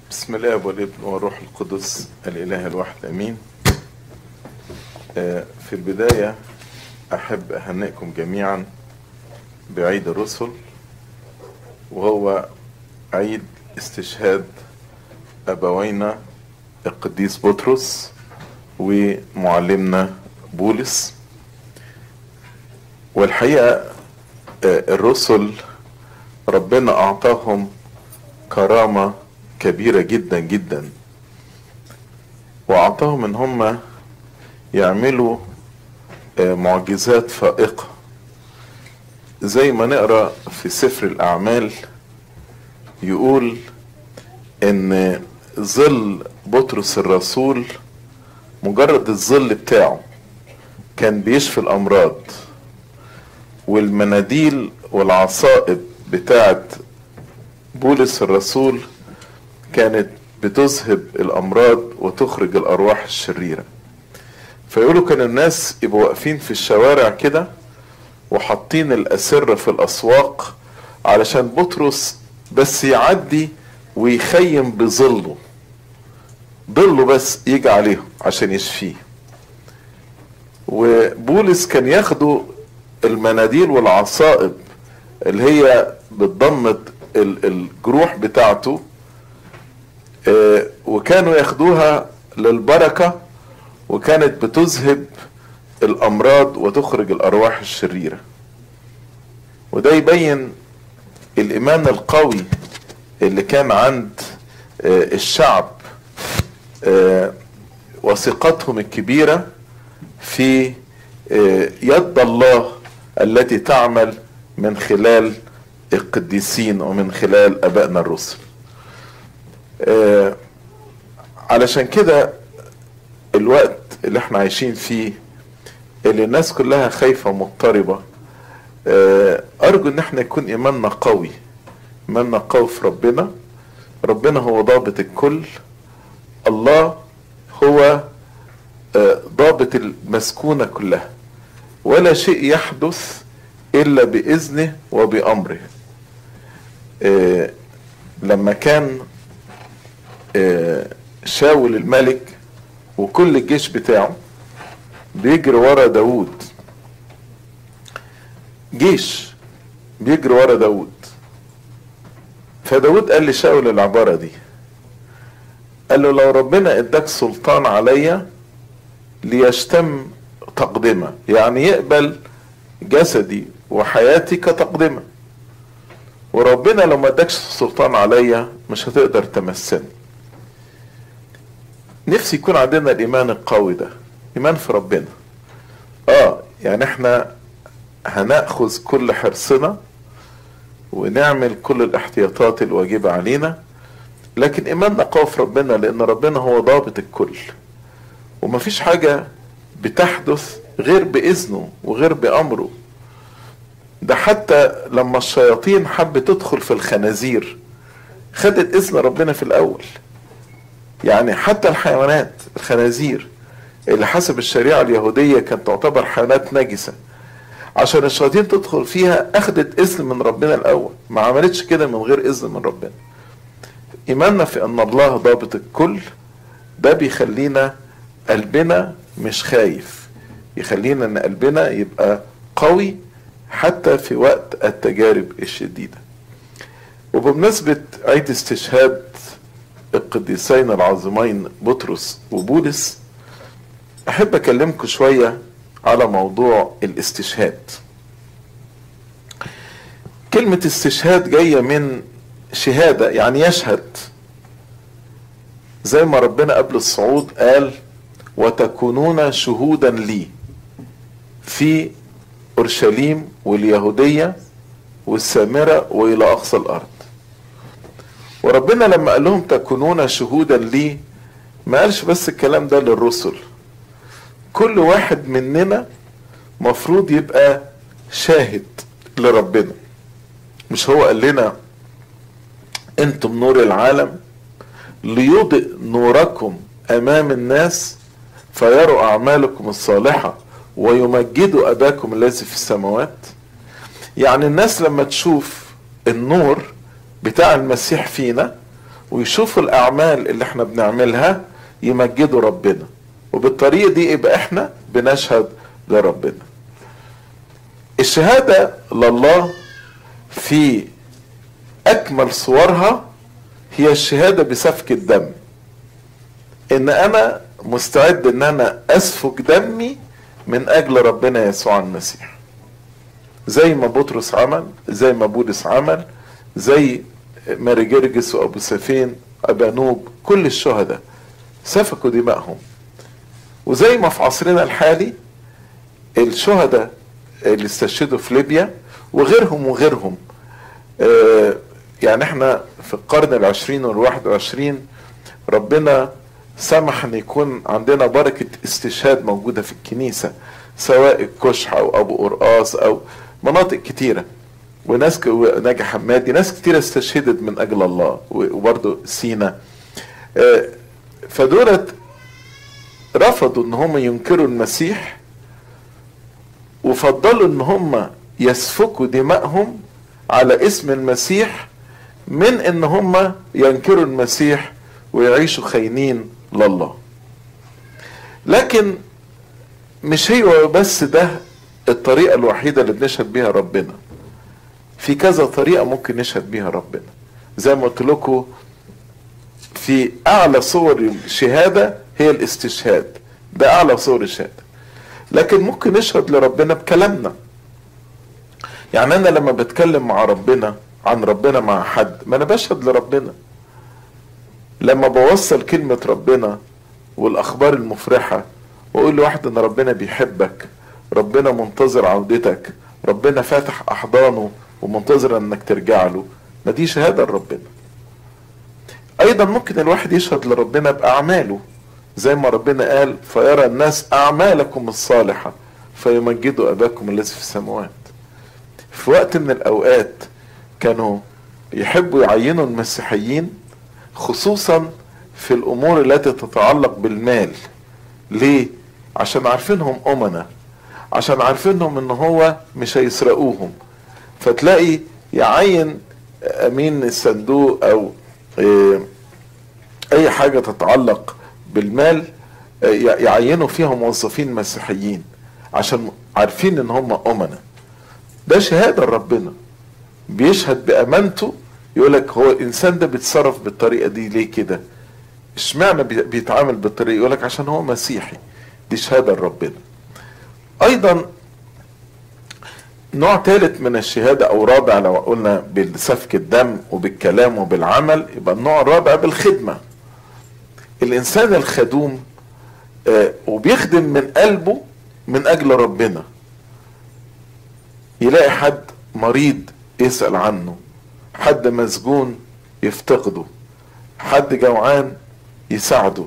بسم الله والابن والروح القدس الاله الواحد امين آه، في البدايه احب اهنئكم جميعا بعيد الرسل وهو عيد استشهاد ابوينا القديس بطرس ومعلمنا بولس والحقيقه آه، الرسل ربنا اعطاهم كرامه كبيرة جدا جدا وأعطاهم إن هم يعملوا آه، معجزات فائقة زي ما نقرأ في سفر الأعمال يقول إن ظل بطرس الرسول مجرد الظل بتاعه كان بيشفي الأمراض والمناديل والعصائب بتاعت بولس الرسول كانت بتذهب الامراض وتخرج الارواح الشريره فيقولوا كان الناس يبقوا واقفين في الشوارع كده وحاطين الاسره في الاسواق علشان بطرس بس يعدي ويخيم بظله ظله بس يجي عليهم عشان يشفيه وبولس كان ياخدوا المناديل والعصائب اللي هي بتضمد ال- الجروح بتاعته آه، وكانوا ياخدوها للبركة وكانت بتذهب الأمراض وتخرج الأرواح الشريرة وده يبين الإيمان القوي اللي كان عند آه، الشعب آه، وثقتهم الكبيرة في آه، يد الله التي تعمل من خلال القديسين ومن خلال أبائنا الرسل آه، علشان كده الوقت اللي احنا عايشين فيه اللي الناس كلها خايفة مضطربة آه، أرجو إن احنا يكون إيماننا قوي إيماننا قوي في ربنا ربنا هو ضابط الكل الله هو آه، ضابط المسكونة كلها ولا شيء يحدث إلا بإذنه وبأمره آه، لما كان آه، شاول الملك وكل الجيش بتاعه بيجري ورا داوود جيش بيجري ورا داوود فداوود قال لشاول العبارة دي قال له لو ربنا اداك سلطان عليا ليشتم تقدمة يعني يقبل جسدي وحياتي كتقدمة وربنا لو ما اداكش سلطان عليا مش هتقدر تمسني نفسي يكون عندنا الايمان القوي ده ايمان في ربنا اه يعني احنا هناخذ كل حرصنا ونعمل كل الاحتياطات الواجبة علينا لكن ايماننا قوي في ربنا لان ربنا هو ضابط الكل ومفيش حاجة بتحدث غير باذنه وغير بامره ده حتى لما الشياطين حبت تدخل في الخنازير خدت اذن ربنا في الاول يعني حتى الحيوانات الخنازير اللي حسب الشريعة اليهودية كانت تعتبر حيوانات نجسة عشان الشياطين تدخل فيها اخدت اذن من ربنا الاول ما عملتش كده من غير اذن من ربنا ايماننا في ان الله ضابط الكل ده بيخلينا قلبنا مش خايف يخلينا ان قلبنا يبقى قوي حتى في وقت التجارب الشديدة وبمناسبة عيد استشهاد القديسين العظيمين بطرس وبولس احب اكلمكم شوية على موضوع الاستشهاد كلمة استشهاد جاية من شهادة يعني يشهد زي ما ربنا قبل الصعود قال وتكونون شهودا لي في اورشليم واليهودية والسامرة والى اقصى الارض وربنا لما قال لهم تكونون شهودا لي ما قالش بس الكلام ده للرسل كل واحد مننا مفروض يبقى شاهد لربنا مش هو قال لنا انتم نور العالم ليضئ نوركم امام الناس فيروا اعمالكم الصالحه ويمجدوا اباكم الذي في السماوات يعني الناس لما تشوف النور بتاع المسيح فينا ويشوفوا الاعمال اللي احنا بنعملها يمجدوا ربنا وبالطريقه دي يبقى احنا بنشهد لربنا الشهاده لله في اكمل صورها هي الشهاده بسفك الدم ان انا مستعد ان انا اسفك دمي من اجل ربنا يسوع المسيح زي ما بطرس عمل زي ما بولس عمل زي ماري جرجس وابو سفين ابانوب كل الشهداء سفكوا دمائهم وزي ما في عصرنا الحالي الشهداء اللي استشهدوا في ليبيا وغيرهم وغيرهم آه يعني احنا في القرن العشرين والواحد وعشرين ربنا سمح ان يكون عندنا بركة استشهاد موجودة في الكنيسة سواء الكشح او ابو قرقاص او مناطق كتيرة وناس ناجي حمادي ناس كتيرة استشهدت من اجل الله وبرضه سينا فدولت رفضوا ان هم ينكروا المسيح وفضلوا ان هم يسفكوا دمائهم على اسم المسيح من ان هم ينكروا المسيح ويعيشوا خاينين لله لكن مش هي بس ده الطريقة الوحيدة اللي بنشهد بيها ربنا في كذا طريقة ممكن نشهد بيها ربنا زي ما قلت لكم في أعلى صور الشهادة هي الاستشهاد ده أعلى صور الشهادة لكن ممكن نشهد لربنا بكلامنا يعني أنا لما بتكلم مع ربنا عن ربنا مع حد ما أنا بشهد لربنا لما بوصل كلمة ربنا والأخبار المفرحة وأقول لواحد إن ربنا بيحبك ربنا منتظر عودتك ربنا فاتح أحضانه ومنتظر إنك ترجع له ما دي شهادة لربنا أيضا ممكن الواحد يشهد لربنا بأعماله زي ما ربنا قال فيرى الناس أعمالكم الصالحة فيمجدوا أباكم الذي في السماوات في وقت من الأوقات كانوا يحبوا يعينوا المسيحيين خصوصا في الامور التي تتعلق بالمال ليه عشان عارفينهم امنا عشان عارفينهم ان هو مش هيسرقوهم فتلاقي يعين امين الصندوق او اي حاجة تتعلق بالمال يعينوا فيها موظفين مسيحيين عشان عارفين ان هم امنا ده شهادة لربنا بيشهد بامانته يقول لك هو الانسان ده بيتصرف بالطريقه دي ليه كده اشمعنى بيتعامل بالطريقه يقول لك عشان هو مسيحي دي شهاده لربنا ايضا نوع ثالث من الشهاده او رابع لو قلنا بسفك الدم وبالكلام وبالعمل يبقى النوع الرابع بالخدمه الانسان الخدوم آه وبيخدم من قلبه من اجل ربنا يلاقي حد مريض يسال عنه حد مسجون يفتقده حد جوعان يساعده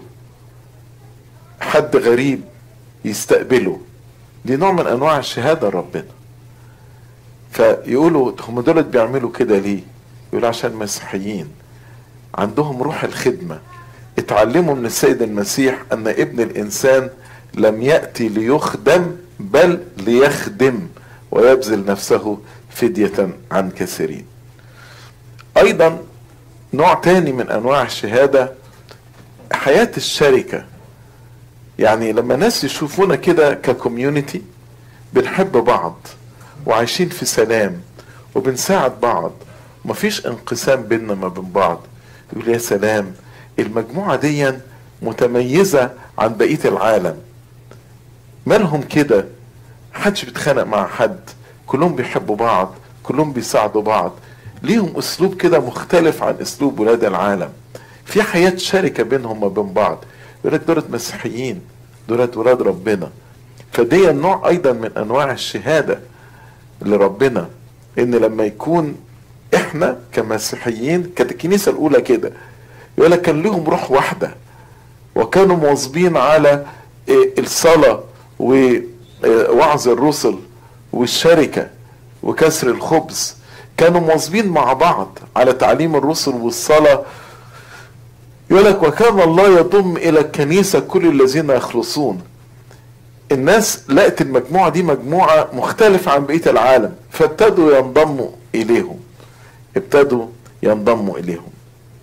حد غريب يستقبله دي نوع من انواع الشهاده لربنا فيقولوا هم دول بيعملوا كده ليه يقولوا عشان مسيحيين عندهم روح الخدمه اتعلموا من السيد المسيح ان ابن الانسان لم ياتي ليخدم بل ليخدم ويبذل نفسه فديه عن كثيرين ايضا نوع تاني من انواع الشهاده حياه الشركه يعني لما ناس يشوفونا كده ككوميونتي بنحب بعض وعايشين في سلام وبنساعد بعض مفيش انقسام بيننا ما بين بعض يقول يا سلام المجموعة دي متميزة عن بقية العالم مالهم كده محدش بيتخانق مع حد كلهم بيحبوا بعض كلهم بيساعدوا بعض ليهم اسلوب كده مختلف عن اسلوب ولاد العالم في حياة شركة بينهم وبين بعض يقول لك دولت مسيحيين دولت ولاد ربنا فدي النوع ايضا من انواع الشهادة لربنا ان لما يكون احنا كمسيحيين كانت الكنيسة الاولى كده يقول لك كان لهم روح واحدة وكانوا مواظبين على الصلاة ووعظ الرسل والشركة وكسر الخبز كانوا مواظبين مع بعض على تعليم الرسل والصلاة يقول لك وكان الله يضم إلى الكنيسة كل الذين يخلصون الناس لقت المجموعة دي مجموعة مختلفة عن بقية العالم فابتدوا ينضموا إليهم ابتدوا ينضموا إليهم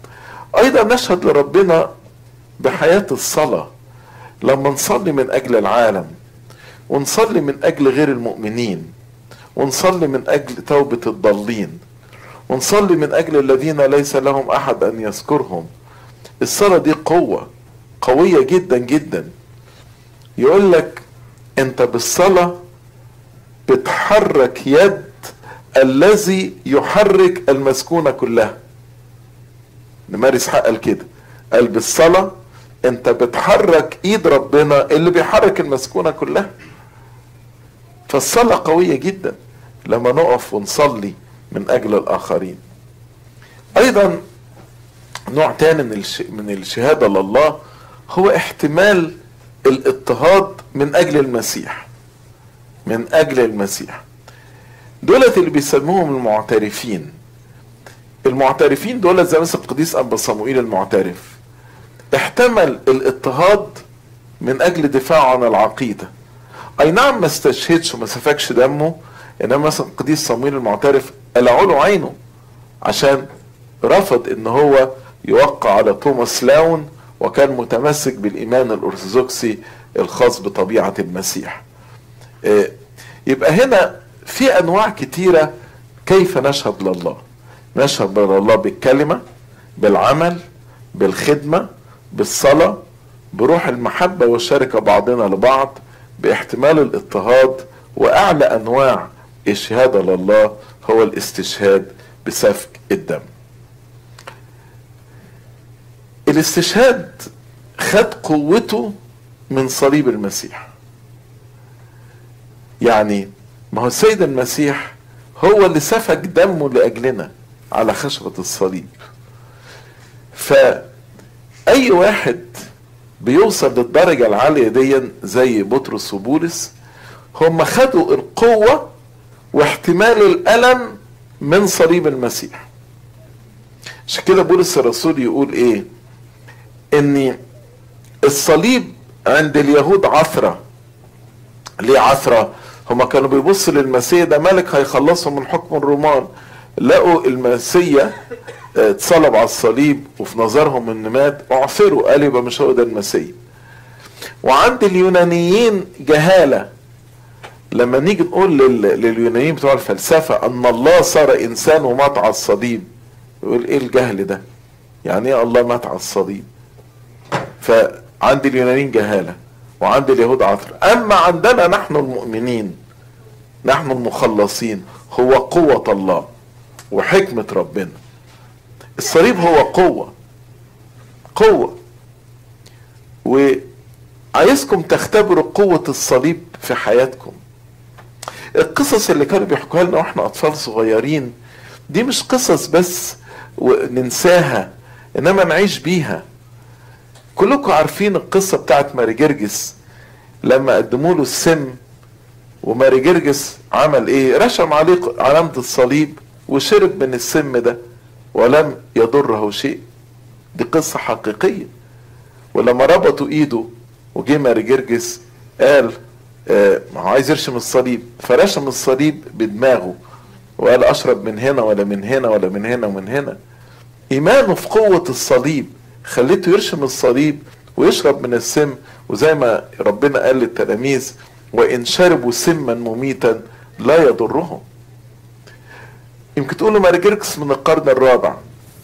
ايضا نشهد لربنا بحياة الصلاة لما نصلي من اجل العالم ونصلي من اجل غير المؤمنين ونصلي من اجل توبة الضالين ونصلي من اجل الذين ليس لهم احد ان يذكرهم الصلاة دي قوة قوية جدا جدا يقول لك انت بالصلاة بتحرك يد الذي يحرك المسكونة كلها نمارس حق قال كده قال بالصلاة انت بتحرك ايد ربنا اللي بيحرك المسكونة كلها فالصلاة قوية جدا لما نقف ونصلي من اجل الاخرين ايضا نوع تاني من من الشهادة لله هو احتمال الاضطهاد من اجل المسيح من اجل المسيح دولت اللي بيسموهم المعترفين المعترفين دولت زي مثل القديس ابا صموئيل المعترف احتمل الاضطهاد من اجل دفاعه عن العقيده اي نعم ما استشهدش وما سفكش دمه انما مثلا القديس صموئيل المعترف قلعوا له عينه عشان رفض ان هو يوقع على توماس لاون وكان متمسك بالايمان الارثوذكسي الخاص بطبيعه المسيح يبقى هنا في انواع كتيره كيف نشهد لله نشهد لله بالكلمه بالعمل بالخدمه بالصلاه بروح المحبه والشركه بعضنا لبعض باحتمال الاضطهاد واعلى انواع الشهاده لله هو الاستشهاد بسفك الدم الاستشهاد خد قوته من صليب المسيح يعني ما هو السيد المسيح هو اللي سفك دمه لاجلنا على خشبة الصليب فأي واحد بيوصل للدرجة العالية دي زي بطرس وبولس هم خدوا القوة واحتمال الألم من صليب المسيح عشان كده بولس الرسول يقول ايه ان الصليب عند اليهود عثرة ليه عثرة هما كانوا بيبصوا للمسيح ده ملك هيخلصهم من حكم الرومان لقوا المسيا اتصلب على الصليب وفي نظرهم ان مات اعثروا قال يبقى مش هو ده المسيا وعند اليونانيين جهاله لما نيجي نقول لليونانيين بتوع الفلسفه ان الله صار انسان ومات على الصليب يقول ايه الجهل ده يعني ايه الله مات على الصليب فعند اليونانيين جهاله وعند اليهود عثر اما عندنا نحن المؤمنين نحن المخلصين هو قوه الله وحكمة ربنا الصليب هو قوة قوة وعايزكم تختبروا قوة الصليب في حياتكم القصص اللي كانوا بيحكوها لنا واحنا اطفال صغيرين دي مش قصص بس وننساها انما نعيش بيها كلكم عارفين القصة بتاعت ماري جرجس لما قدموا له السم وماري جرجس عمل ايه رشم عليه علامة الصليب وشرب من السم ده ولم يضره شيء دي قصة حقيقية ولما ربطوا ايده وجه ماري جرجس قال آه ما هو عايز يرشم الصليب فرشم الصليب بدماغه وقال اشرب من هنا ولا من هنا ولا من هنا ومن هنا ايمانه في قوة الصليب خليته يرشم الصليب ويشرب من السم وزي ما ربنا قال للتلاميذ وان شربوا سما مميتا لا يضرهم يمكن تقولوا ماري جيركس من القرن الرابع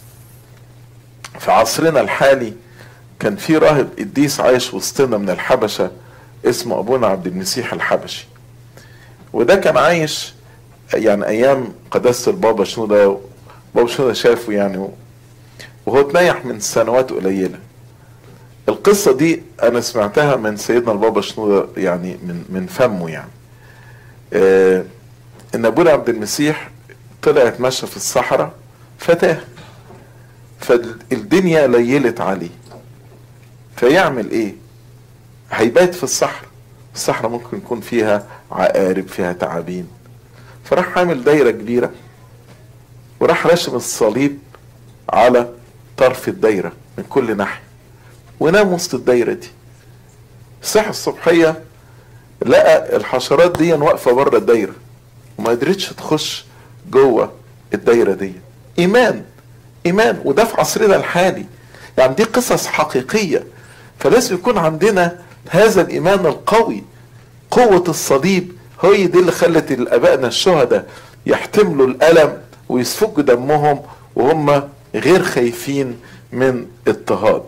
في عصرنا الحالي كان في راهب قديس عايش وسطنا من الحبشة اسمه ابونا عبد المسيح الحبشي وده كان عايش يعني ايام قداسة البابا شنودة بابا شنودة شافه يعني وهو تنيح من سنوات قليلة القصة دي انا سمعتها من سيدنا البابا شنودة يعني من من فمه يعني آه ان ابونا عبد المسيح طلع يتمشى في الصحراء فتاه فالدنيا ليلت عليه فيعمل ايه هيبات في الصحراء الصحراء ممكن يكون فيها عقارب فيها تعابين فراح عامل دايرة كبيرة وراح رشم الصليب على طرف الدايرة من كل ناحية ونام وسط الدايرة دي صحي الصبحية لقى الحشرات دي واقفة بره الدايرة وما قدرتش تخش جوه الدايرة دي ايمان ايمان وده في عصرنا الحالي يعني دي قصص حقيقية فلازم يكون عندنا هذا الإيمان القوي قوة الصليب هي دي اللي خلت الآبائنا الشهداء يحتملوا الألم ويسفكوا دمهم وهم غير خايفين من اضطهاد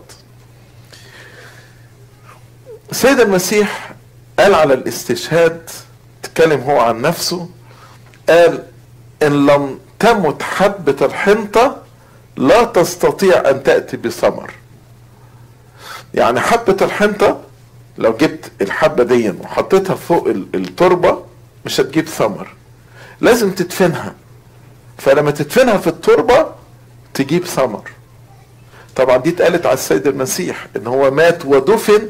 السيد المسيح قال على الاستشهاد تكلم هو عن نفسه قال ان لم تمت حبة الحنطة لا تستطيع ان تأتي بثمر يعني حبة الحنطة لو جبت الحبة دي وحطيتها فوق التربة مش هتجيب ثمر لازم تدفنها فلما تدفنها في التربة تجيب ثمر طبعا دي اتقالت على السيد المسيح ان هو مات ودفن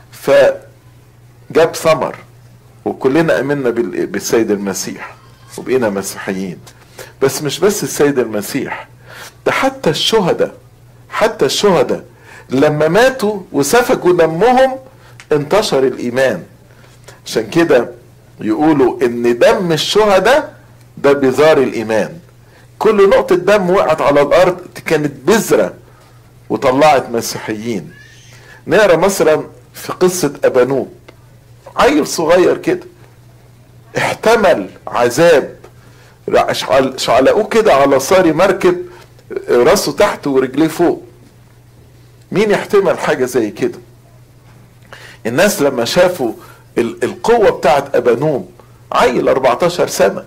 فجاب ثمر وكلنا امنا بالسيد المسيح وبقينا مسيحيين بس مش بس السيد المسيح ده حتى الشهداء حتى الشهداء لما ماتوا وسفكوا دمهم انتشر الايمان عشان كده يقولوا ان دم الشهداء ده بذار الايمان كل نقطة دم وقعت على الارض كانت بذرة وطلعت مسيحيين نقرا مثلا في قصة ابانوب عيل صغير كده احتمل عذاب شعلقوه كده على صاري مركب راسه تحت ورجليه فوق مين يحتمل حاجة زي كده الناس لما شافوا القوة بتاعت أبانوم عيل 14 سنة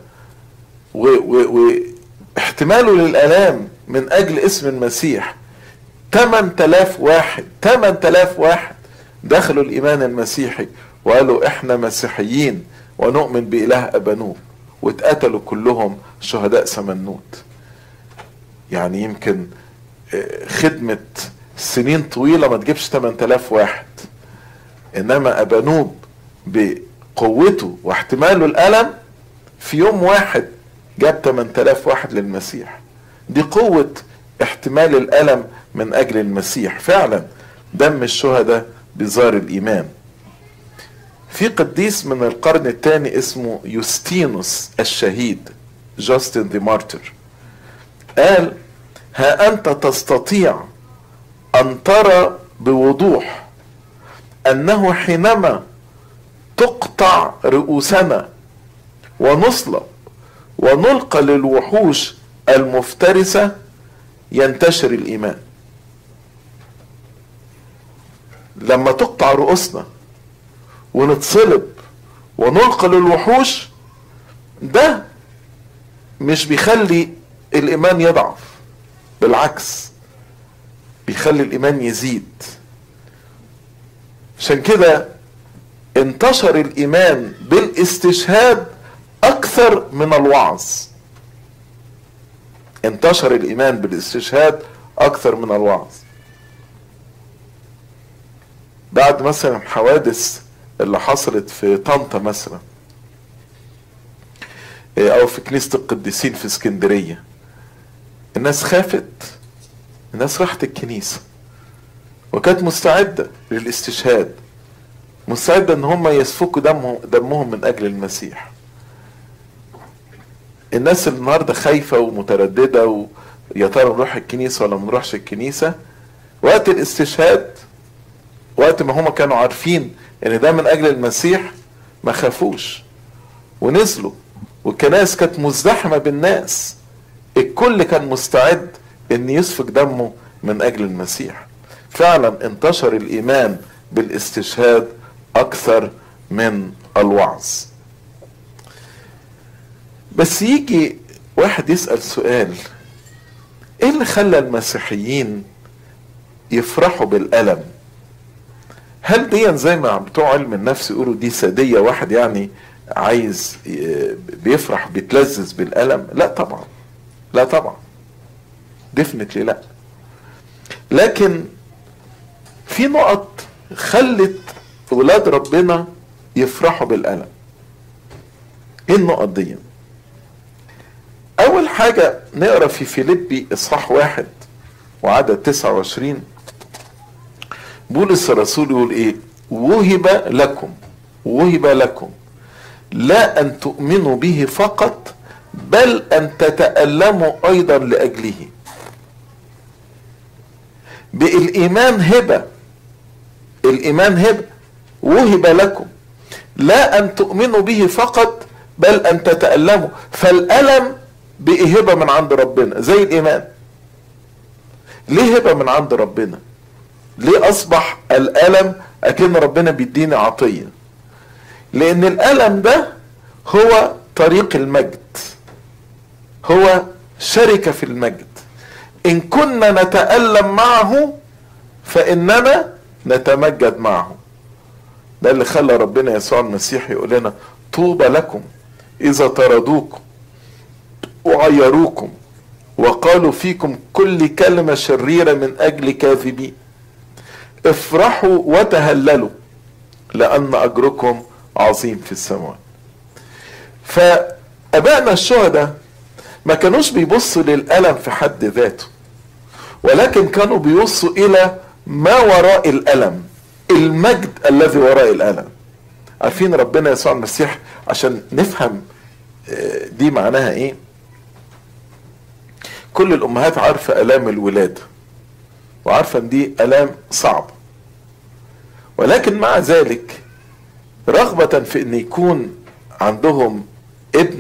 واحتماله للآلام من أجل اسم المسيح 8000 واحد 8000 واحد دخلوا الإيمان المسيحي وقالوا احنا مسيحيين ونؤمن بإله أبانوم واتقتلوا كلهم شهداء سمنوت يعني يمكن خدمة سنين طويلة ما تجيبش 8000 واحد انما ابانوب بقوته واحتماله الالم في يوم واحد جاب 8000 واحد للمسيح دي قوة احتمال الالم من اجل المسيح فعلا دم الشهداء بزار الايمان في قديس من القرن الثاني اسمه يوستينوس الشهيد جاستن دي مارتر قال ها انت تستطيع ان ترى بوضوح انه حينما تقطع رؤوسنا ونصلب ونلقى للوحوش المفترسة ينتشر الإيمان لما تقطع رؤوسنا ونتصلب ونلقى للوحوش ده مش بيخلي الإيمان يضعف بالعكس بيخلي الإيمان يزيد عشان كده انتشر الايمان بالاستشهاد اكثر من الوعظ انتشر الايمان بالاستشهاد اكثر من الوعظ بعد مثلا حوادث اللي حصلت في طنطا مثلا او في كنيسة القديسين في اسكندرية الناس خافت الناس راحت الكنيسة وكانت مستعدة للاستشهاد مستعدة ان هم يسفكوا دمهم, دمهم من اجل المسيح الناس اللي النهارده خايفة ومترددة ويا ترى نروح الكنيسة ولا ما نروحش الكنيسة وقت الاستشهاد وقت ما هم كانوا عارفين ان ده من اجل المسيح ما خافوش ونزلوا والكنائس كانت مزدحمة بالناس الكل كان مستعد ان يسفك دمه من اجل المسيح فعلا انتشر الايمان بالاستشهاد اكثر من الوعظ بس يجي واحد يسأل سؤال ايه اللي خلى المسيحيين يفرحوا بالألم هل دي زي ما بتوع علم النفس يقولوا دي سادية واحد يعني عايز بيفرح بيتلذذ بالألم لا طبعا لا طبعا ديفنتلي لا لكن في نقط خلت ولاد ربنا يفرحوا بالألم ايه النقط دي اول حاجة نقرا في فيليبي اصحاح واحد وعدد 29 بولس الرسول يقول ايه وهب لكم وهب لكم لا ان تؤمنوا به فقط بل ان تتألموا ايضا لاجله بالايمان هبه الايمان هبه وهب لكم لا ان تؤمنوا به فقط بل ان تتالموا فالالم بقي هبه من عند ربنا زي الايمان ليه هبه من عند ربنا ليه اصبح الالم اكن ربنا بيديني عطيه لان الالم ده هو طريق المجد هو شركه في المجد ان كنا نتالم معه فاننا نتمجد معه ده اللي خلى ربنا يسوع المسيح يقول لنا طوبى لكم اذا طردوكم وعيروكم وقالوا فيكم كل كلمه شريره من اجل كاذبين افرحوا وتهللوا لان اجركم عظيم في السماوات فابائنا الشهداء ما كانوش بيبصوا للالم في حد ذاته ولكن كانوا بيبصوا الى ما وراء الالم المجد الذي وراء الالم عارفين ربنا يسوع المسيح عشان نفهم دي معناها ايه كل الامهات عارفه الام الولاده وعارفه ان دي الام صعبه ولكن مع ذلك رغبه في ان يكون عندهم ابن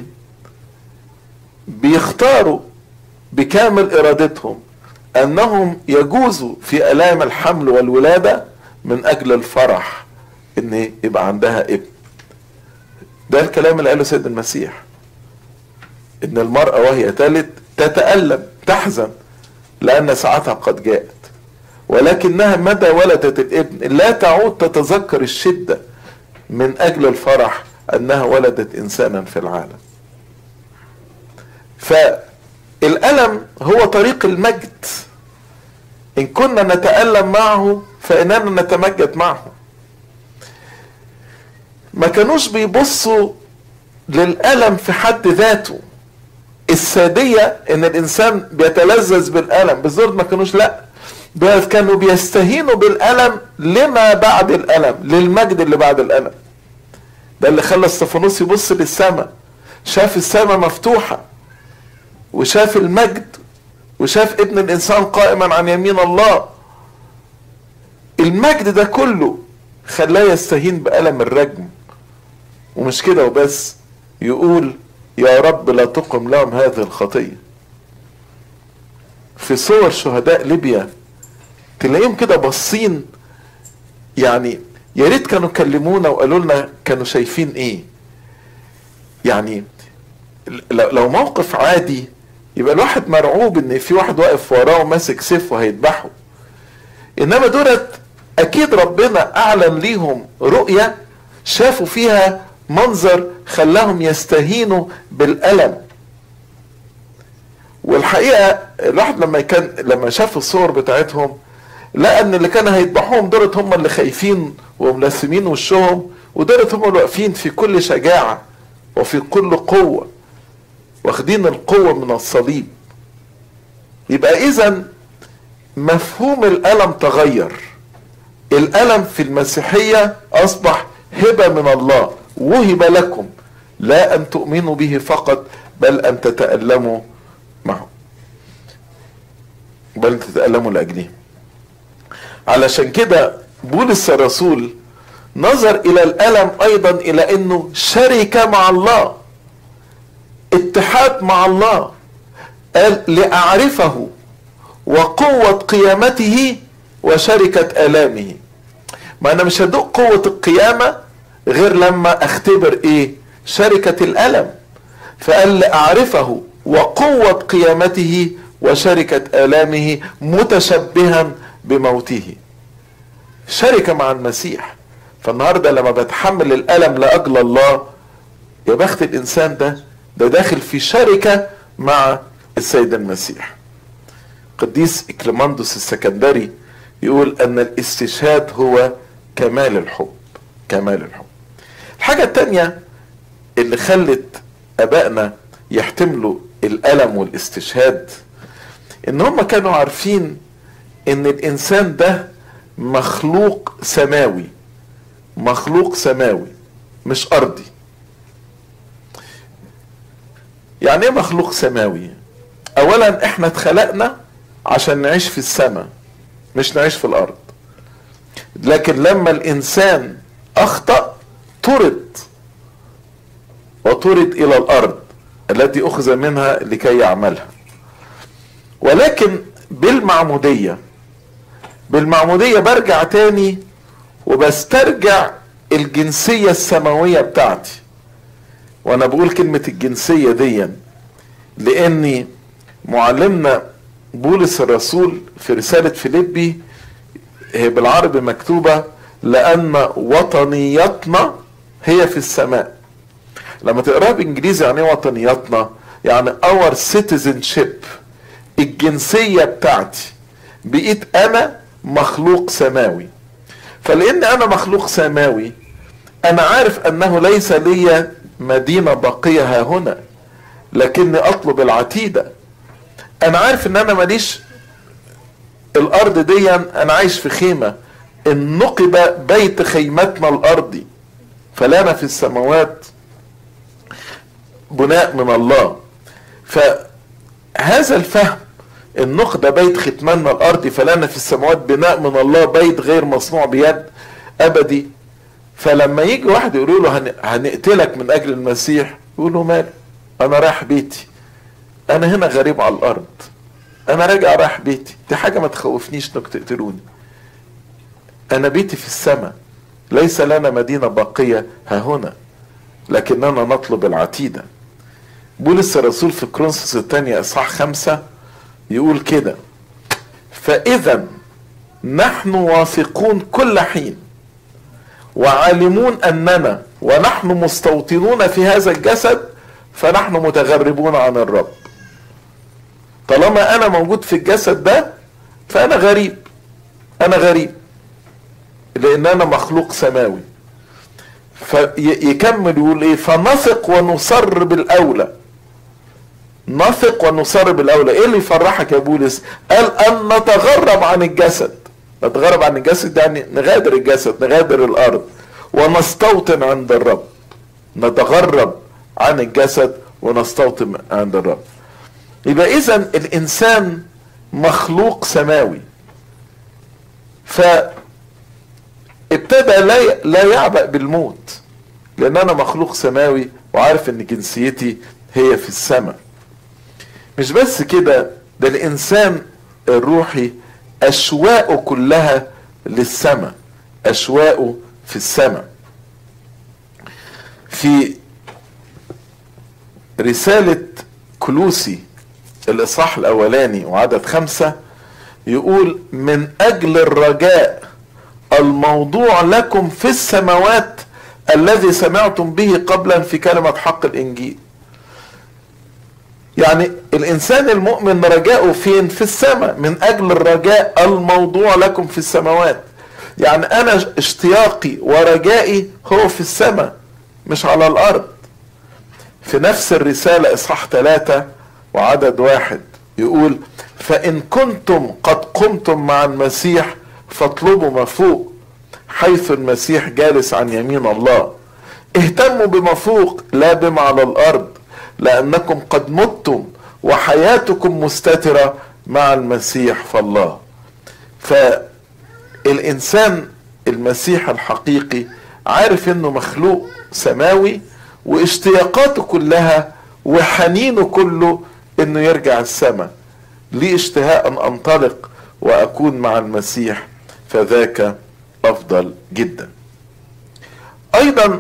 بيختاروا بكامل ارادتهم انهم يجوزوا في الام الحمل والولاده من اجل الفرح ان يبقى عندها ابن ده الكلام اللي قاله سيد المسيح ان المرأة وهي تلد تتألم تحزن لأن ساعتها قد جاءت ولكنها متى ولدت الابن لا تعود تتذكر الشدة من أجل الفرح أنها ولدت إنسانا في العالم فالألم هو طريق المجد إن كنا نتألم معه فإننا نتمجد معه ما كانوش بيبصوا للألم في حد ذاته السادية ان الانسان بيتلذذ بالألم بالظبط ما كانوش لا كانوا بيستهينوا بالألم لما بعد الألم للمجد اللي بعد الألم ده اللي خلى استفانوس يبص للسماء شاف السماء مفتوحة وشاف المجد وشاف ابن الانسان قائما عن يمين الله المجد ده كله خلاه يستهين بألم الرجم ومش كده وبس يقول يا رب لا تقم لهم هذه الخطية في صور شهداء ليبيا تلاقيهم كده باصين يعني يا ريت كانوا كلمونا وقالوا لنا كانوا شايفين ايه يعني لو موقف عادي يبقى الواحد مرعوب ان في واحد واقف وراه وماسك سيف وهيذبحه انما دولت اكيد ربنا اعلن ليهم رؤيه شافوا فيها منظر خلاهم يستهينوا بالالم والحقيقه الواحد لما كان لما شاف الصور بتاعتهم لقى ان اللي كانوا هيذبحوهم دولت هم اللي خايفين وملثمين وشهم ودولت هم اللي واقفين في كل شجاعه وفي كل قوه واخدين القوه من الصليب يبقى اذا مفهوم الالم تغير الالم في المسيحيه اصبح هبه من الله وهب لكم لا ان تؤمنوا به فقط بل ان تتالموا معه بل ان تتالموا لاجله علشان كده بولس الرسول نظر الى الالم ايضا الى انه شركه مع الله اتحاد مع الله قال لاعرفه وقوه قيامته وشركه الامه ما انا مش هدوق قوه القيامه غير لما اختبر ايه شركه الالم فقال لاعرفه وقوه قيامته وشركه الامه متشبها بموته شركه مع المسيح فالنهارده لما بتحمل الالم لاجل الله يا بخت الانسان ده ده داخل في شركه مع السيد المسيح قديس اكليماندوس السكندري يقول ان الاستشهاد هو كمال الحب كمال الحب الحاجة التانية اللي خلت ابائنا يحتملوا الالم والاستشهاد ان هم كانوا عارفين ان الانسان ده مخلوق سماوي مخلوق سماوي مش ارضي يعني ايه مخلوق سماوي اولا احنا اتخلقنا عشان نعيش في السماء مش نعيش في الارض لكن لما الانسان اخطأ طرد وطرد الى الارض التي اخذ منها لكي يعملها ولكن بالمعمودية بالمعمودية برجع تاني وبسترجع الجنسية السماوية بتاعتي وانا بقول كلمة الجنسية دي لاني معلمنا بولس الرسول في رسالة فيليبي هي بالعربي مكتوبة لأن وطنيتنا هي في السماء لما تقراها بإنجليزي يعني ايه وطنيتنا يعني our citizenship الجنسية بتاعتي بقيت أنا مخلوق سماوي فلأن أنا مخلوق سماوي أنا عارف أنه ليس لي مدينة باقية ها هنا لكني أطلب العتيدة أنا عارف أن أنا ماليش الأرض دي أنا عايش في خيمة إن نقب بيت خيمتنا الأرضي فلنا في السماوات بناء من الله فهذا الفهم النقد بيت ختمنا الارض فلنا في السماوات بناء من الله بيت غير مصنوع بيد ابدي فلما يجي واحد يقول له هنقتلك من اجل المسيح يقول له مال انا رايح بيتي انا هنا غريب على الارض انا راجع رايح بيتي دي حاجه ما تخوفنيش انك تقتلوني انا بيتي في السماء ليس لنا مدينه باقيه ها هنا لكننا نطلب العتيده بولس الرسول في كرونسوس الثانية اصحاح خمسة يقول كده فاذا نحن واثقون كل حين وعالمون اننا ونحن مستوطنون في هذا الجسد فنحن متغربون عن الرب طالما انا موجود في الجسد ده فانا غريب انا غريب لان انا مخلوق سماوي فيكمل يقول ايه فنثق ونصر بالاولى نثق ونصر بالاولى ايه اللي يفرحك يا بولس قال ان نتغرب عن الجسد نتغرب عن الجسد يعني نغادر الجسد نغادر الارض ونستوطن عند الرب نتغرب عن الجسد ونستوطن عند الرب يبقى اذا الانسان مخلوق سماوي ف ابتدى لا لا يعبأ بالموت لان انا مخلوق سماوي وعارف ان جنسيتي هي في السماء مش بس كده ده الانسان الروحي اشواقه كلها للسماء اشواقه في السماء في رسالة كلوسي الإصحاح الأولاني وعدد خمسة يقول من أجل الرجاء الموضوع لكم في السماوات الذي سمعتم به قبلا في كلمة حق الإنجيل يعني الإنسان المؤمن رجاؤه فين في السماء من أجل الرجاء الموضوع لكم في السماوات يعني أنا اشتياقي ورجائي هو في السماء مش على الأرض في نفس الرسالة إصحاح ثلاثة وعدد واحد يقول فإن كنتم قد قمتم مع المسيح فاطلبوا ما فوق حيث المسيح جالس عن يمين الله اهتموا بما فوق لا بما على الارض لانكم قد متم وحياتكم مستتره مع المسيح فالله فالانسان المسيح الحقيقي عارف انه مخلوق سماوي واشتياقاته كلها وحنينه كله انه يرجع السماء ليه اشتهاء ان انطلق واكون مع المسيح فذاك افضل جدا ايضا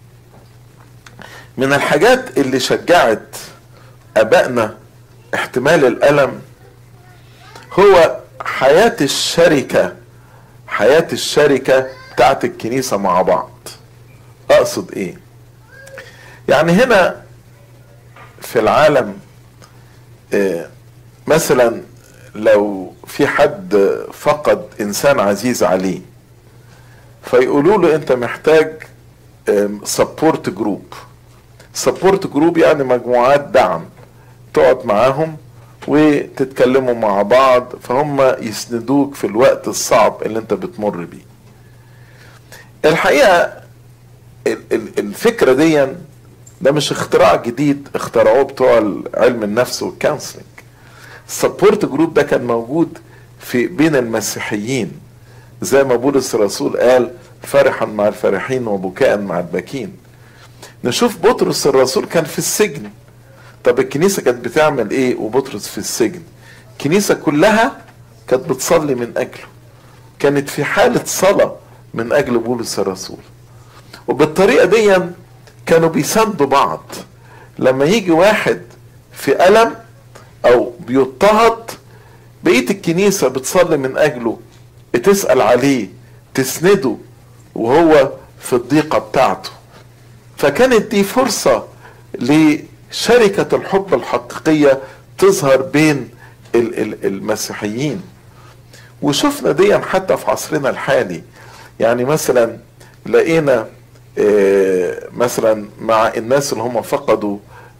من الحاجات اللي شجعت ابائنا احتمال الالم هو حياة الشركة حياة الشركة بتاعت الكنيسة مع بعض اقصد ايه يعني هنا في العالم اه مثلا لو في حد فقد انسان عزيز عليه فيقولوا له انت محتاج سبورت جروب سبورت جروب يعني مجموعات دعم تقعد معاهم وتتكلموا مع بعض فهم يسندوك في الوقت الصعب اللي انت بتمر بيه الحقيقة الفكرة دي ده مش اختراع جديد اخترعوه بتوع علم النفس والكونسلنج السبورت جروب ده كان موجود في بين المسيحيين زي ما بولس الرسول قال فرحا مع الفرحين وبكاء مع الباكين نشوف بطرس الرسول كان في السجن طب الكنيسه كانت بتعمل ايه وبطرس في السجن الكنيسه كلها كانت بتصلي من اجله كانت في حاله صلاه من اجل بولس الرسول وبالطريقه دي كانوا بيساندوا بعض لما يجي واحد في الم او بيضطهد بقيه الكنيسه بتصلي من اجله بتسال عليه تسنده وهو في الضيقه بتاعته فكانت دي فرصه لشركه الحب الحقيقيه تظهر بين المسيحيين وشفنا دي حتى في عصرنا الحالي يعني مثلا لقينا مثلا مع الناس اللي هم فقدوا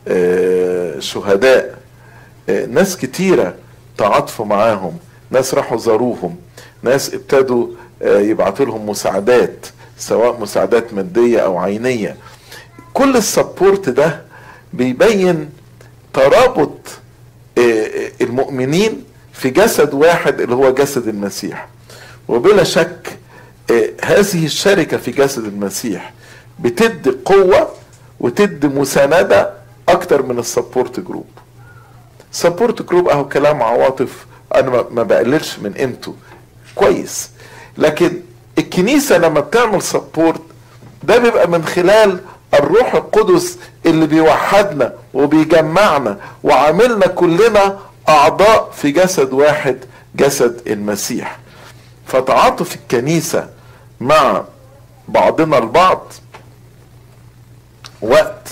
شهداء ناس كتيرة تعاطفوا معاهم ناس راحوا زاروهم ناس ابتدوا يبعثوا لهم مساعدات سواء مساعدات مادية او عينية كل السبورت ده بيبين ترابط المؤمنين في جسد واحد اللي هو جسد المسيح وبلا شك هذه الشركة في جسد المسيح بتدي قوة وتدي مساندة أكتر من السبورت جروب سبورت جروب أهو كلام عواطف أنا ما بقللش من قيمته كويس لكن الكنيسة لما بتعمل سبورت ده بيبقى من خلال الروح القدس اللي بيوحدنا وبيجمعنا وعاملنا كلنا أعضاء في جسد واحد جسد المسيح فتعاطف الكنيسة مع بعضنا البعض وقت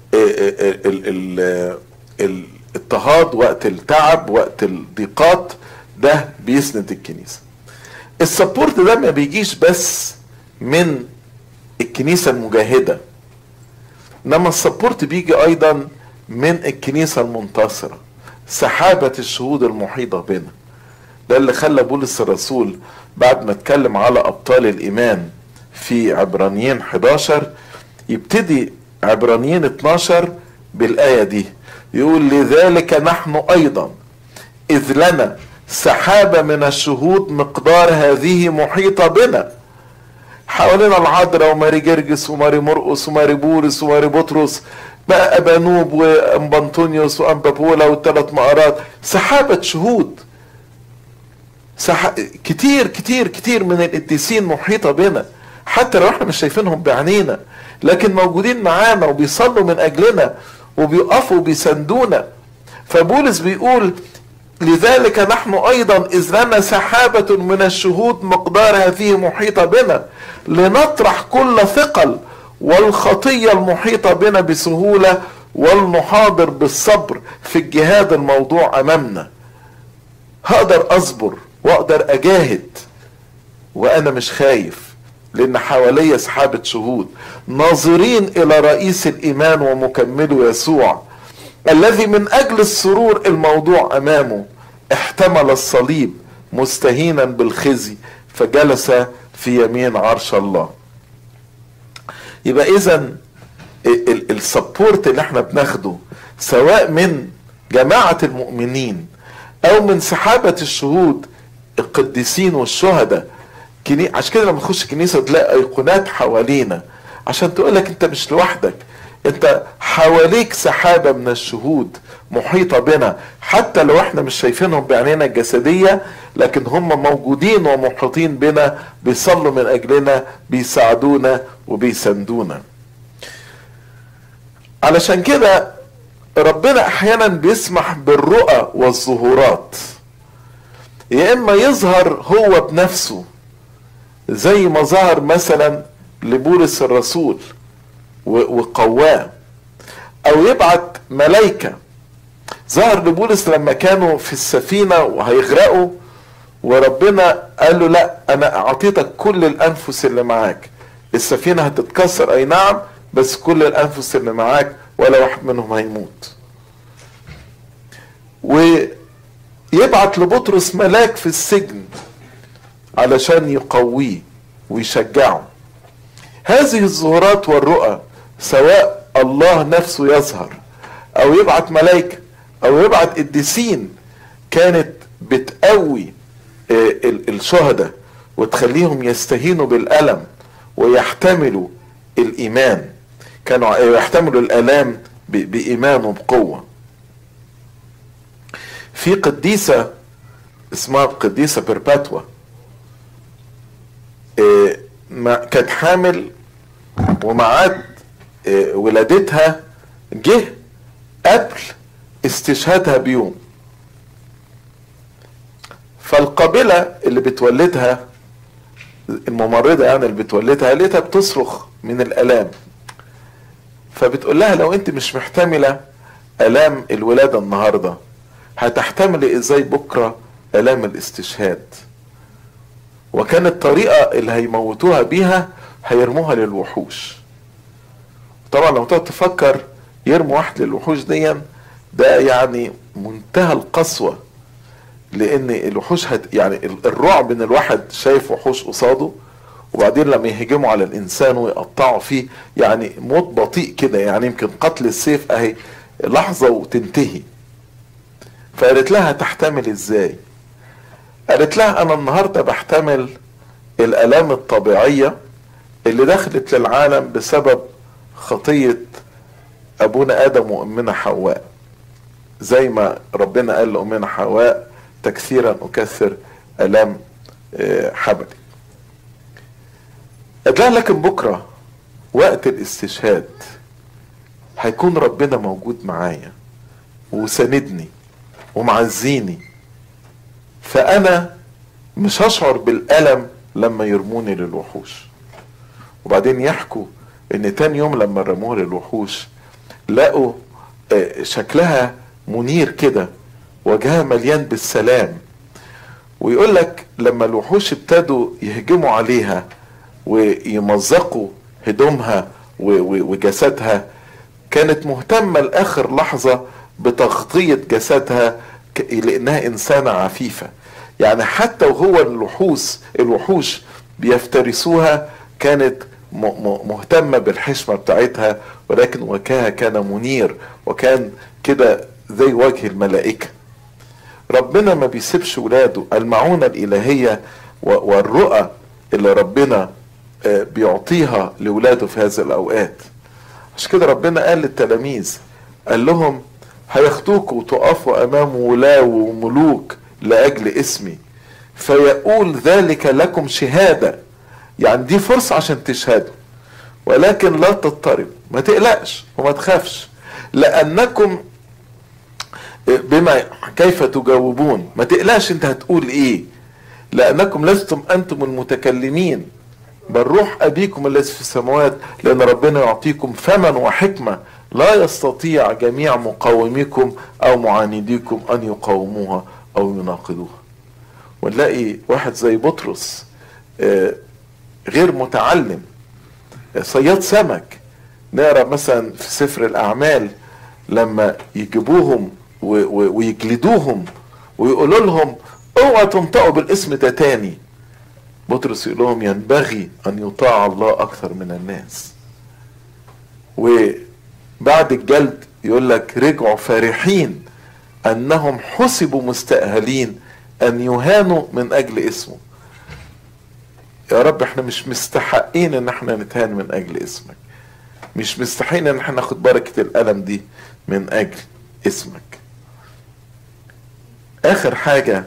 الاضطهاد وقت التعب وقت الضيقات ده بيسند الكنيسة السبورت ده ما بيجيش بس من الكنيسة المجاهدة انما السبورت بيجي ايضا من الكنيسة المنتصرة سحابة الشهود المحيطة بنا ده اللي خلى بولس الرسول بعد ما اتكلم على ابطال الايمان في عبرانيين 11 يبتدي عبرانيين 12 بالايه دي يقول لذلك نحن ايضا اذ لنا سحابه من الشهود مقدار هذه محيطه بنا حوالينا العذراء وماري جرجس وماري مرقس وماري بورس وماري بطرس بقى ابانوب وامبانتونيوس وامبابولا والثلاث مقارات سحابه شهود سح... كتير كتير كتير من القديسين محيطة بنا حتى لو احنا مش شايفينهم بعينينا لكن موجودين معانا وبيصلوا من اجلنا وبيقفوا وبيساندونا فبولس بيقول لذلك نحن ايضا اذ لنا سحابة من الشهود مقدار هذه محيطة بنا لنطرح كل ثقل والخطية المحيطة بنا بسهولة ولنحاضر بالصبر في الجهاد الموضوع امامنا هقدر اصبر واقدر اجاهد وانا مش خايف لان حواليا سحابة شهود ناظرين الى رئيس الايمان ومكمله يسوع الذي من اجل السرور الموضوع امامه احتمل الصليب مستهينا بالخزي فجلس في يمين عرش الله يبقى اذا السبورت اللي احنا بناخده سواء من جماعة المؤمنين او من سحابة الشهود القديسين والشهداء كني... عشان كده لما تخش كنيسة تلاقي ايقونات حوالينا عشان تقول لك انت مش لوحدك انت حواليك سحابة من الشهود محيطة بنا حتى لو احنا مش شايفينهم بعينينا الجسدية لكن هم موجودين ومحيطين بنا بيصلوا من اجلنا بيساعدونا وبيساندونا علشان كده ربنا احيانا بيسمح بالرؤى والظهورات يا اما يظهر هو بنفسه زي ما ظهر مثلا لبولس الرسول وقواه او يبعت ملايكة ظهر لبولس لما كانوا في السفينة وهيغرقوا وربنا قال له لا انا اعطيتك كل الانفس اللي معاك السفينة هتتكسر اي نعم بس كل الانفس اللي معاك ولا واحد منهم هيموت ويبعت لبطرس ملاك في السجن علشان يقويه ويشجعه هذه الظهورات والرؤى سواء الله نفسه يظهر او يبعت ملائكه او يبعت قديسين كانت بتقوي الشهداء وتخليهم يستهينوا بالألم ويحتملوا الإيمان كانوا يحتملوا الآلام بإيمان وبقوة في قديسة اسمها قديسة بيرباتوا كانت حامل ومعاد ولادتها جه قبل استشهادها بيوم فالقابلة اللي بتولدها الممرضة يعني اللي بتولدها لقيتها بتصرخ من الآلام فبتقول لها لو انت مش محتملة آلام الولادة النهاردة هتحتملي ازاي بكرة آلام الاستشهاد وكانت الطريقة اللي هيموتوها بيها هيرموها للوحوش طبعا لو تقعد تفكر يرموا واحد للوحوش دي ده يعني منتهى القسوة لان الوحوش هت يعني الرعب ان الواحد شايف وحوش قصاده وبعدين لما يهجموا على الانسان ويقطعوا فيه يعني موت بطيء كده يعني يمكن قتل السيف اهي لحظة وتنتهي فقالت لها تحتمل ازاي قالت لها انا النهاردة بحتمل الالام الطبيعية اللي دخلت للعالم بسبب خطية ابونا ادم وامنا حواء زي ما ربنا قال لامنا حواء تكثيرا اكثر الام حبلي قال لها لكن بكرة وقت الاستشهاد هيكون ربنا موجود معايا وساندني ومعزيني فانا مش هشعر بالالم لما يرموني للوحوش وبعدين يحكوا ان تاني يوم لما رموها للوحوش لقوا شكلها منير كده وجهها مليان بالسلام ويقول لك لما الوحوش ابتدوا يهجموا عليها ويمزقوا هدومها وجسدها كانت مهتمة لآخر لحظة بتغطية جسدها لأنها إنسانة عفيفة يعني حتى وهو الوحوش الوحوش بيفترسوها كانت مهتمة بالحشمة بتاعتها ولكن وجهها كان منير وكان كده زي وجه الملائكة ربنا ما بيسيبش ولاده المعونة الإلهية والرؤى اللي ربنا بيعطيها لولاده في هذه الأوقات عشان كده ربنا قال للتلاميذ قال لهم هياخدوكوا وتقفوا أمام ولاة وملوك لأجل اسمي فيقول ذلك لكم شهادة يعني دي فرصة عشان تشهدوا ولكن لا تضطرب ما تقلقش وما تخافش لأنكم بما كيف تجاوبون ما تقلقش انت هتقول ايه لأنكم لستم أنتم المتكلمين بل روح أبيكم الذي في السماوات لأن ربنا يعطيكم فما وحكمة لا يستطيع جميع مقاوميكم أو معانديكم أن يقاوموها أو يناقضوها ونلاقي واحد زي بطرس غير متعلم صياد سمك نقرا مثلا في سفر الأعمال لما يجيبوهم ويجلدوهم ويقولوا لهم اوعى تنطقوا بالاسم ده تاني بطرس يقول لهم ينبغي ان يطاع الله اكثر من الناس وبعد الجلد يقول لك رجعوا فرحين انهم حسبوا مستأهلين ان يهانوا من اجل اسمه يا رب احنا مش مستحقين ان احنا نتهان من اجل اسمك مش مستحقين ان احنا ناخد بركة الالم دي من اجل اسمك اخر حاجة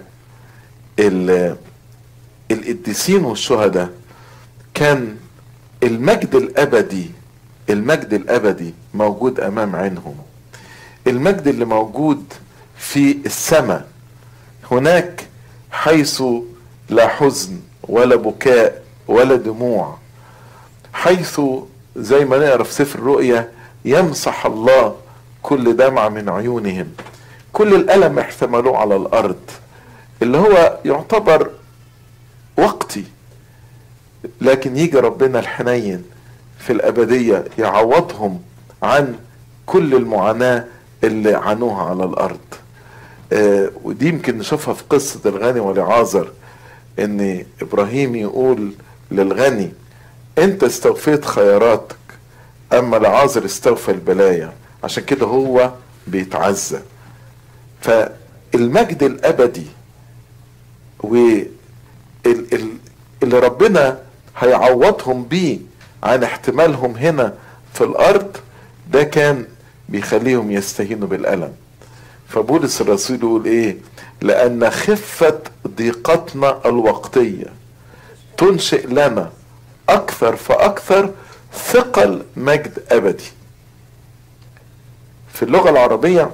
القديسين والشهداء كان المجد الابدي المجد الابدي موجود امام عينهم المجد اللي موجود في السماء هناك حيث لا حزن ولا بكاء ولا دموع حيث زي ما نقرا في سفر الرؤيا يمسح الله كل دمع من عيونهم كل الالم احتملوه على الارض اللي هو يعتبر وقتي لكن يجي ربنا الحنين في الابديه يعوضهم عن كل المعاناه اللي عانوها على الارض آه ودي يمكن نشوفها في قصه الغني والعازر ان ابراهيم يقول للغني انت استوفيت خيراتك اما العازر استوفى البلايا عشان كده هو بيتعزى فالمجد الابدي واللي ربنا هيعوضهم بيه عن احتمالهم هنا في الارض ده كان بيخليهم يستهينوا بالالم فبولس الرسول يقول ايه لان خفه ضيقتنا الوقتيه تنشئ لنا اكثر فاكثر ثقل مجد ابدي في اللغه العربيه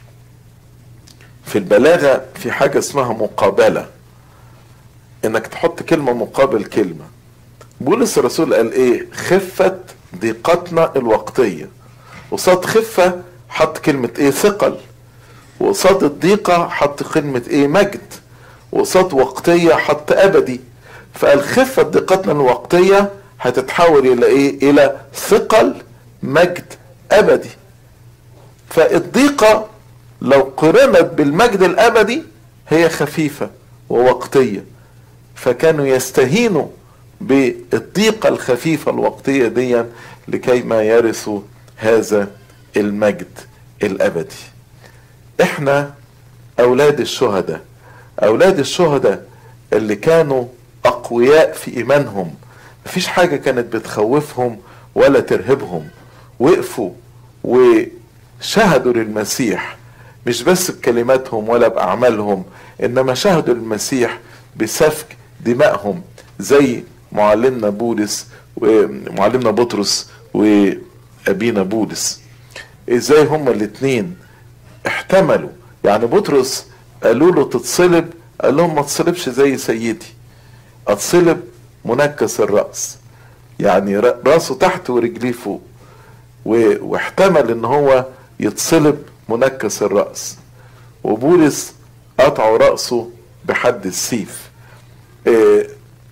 في البلاغه في حاجه اسمها مقابله انك تحط كلمه مقابل كلمه بولس الرسول قال ايه خفه ضيقتنا الوقتيه قصاد خفه حط كلمه ايه ثقل وقصاد الضيقه حط كلمه ايه مجد وقصاد وقتيه حط ابدي فقال خفه ضيقتنا الوقتيه هتتحول الى ايه الى ثقل مجد ابدي فالضيقه لو قرنت بالمجد الابدي هي خفيفه ووقتيه فكانوا يستهينوا بالضيقه الخفيفه الوقتيه دي لكي ما يرثوا هذا المجد الابدي احنا اولاد الشهداء اولاد الشهداء اللي كانوا اقوياء في ايمانهم مفيش حاجه كانت بتخوفهم ولا ترهبهم وقفوا وشهدوا للمسيح مش بس بكلماتهم ولا باعمالهم انما شهدوا المسيح بسفك دمائهم زي معلمنا بولس ومعلمنا بطرس وابينا بولس ازاي هما الاتنين احتملوا يعني بطرس قالوا له تتصلب قال لهم ما تصلبش زي سيدي اتصلب منكس الرأس يعني راسه تحت ورجليه فوق واحتمل ان هو يتصلب منكس الرأس وبولس قطعوا رأسه بحد السيف اه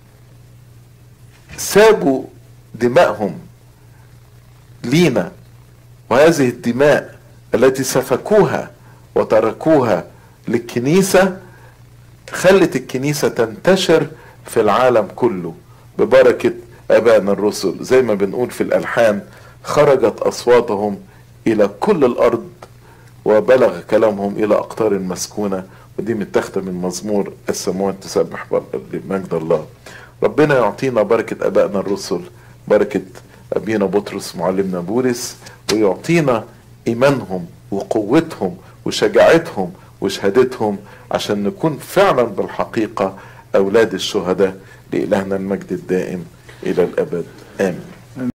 سابوا دمائهم لينا وهذه الدماء التي سفكوها وتركوها للكنيسة خلت الكنيسة تنتشر في العالم كله ببركة أبائنا الرسل زي ما بنقول في الألحان خرجت أصواتهم إلى كل الأرض وبلغ كلامهم إلى أقطار المسكونة ودي متاخدة من مزمور السماوات تسبح بمجد الله ربنا يعطينا بركة أبائنا الرسل بركة أبينا بطرس معلمنا بولس ويعطينا إيمانهم وقوتهم وشجاعتهم وشهادتهم عشان نكون فعلا بالحقيقة أولاد الشهداء لإلهنا المجد الدائم إلى الأبد آمين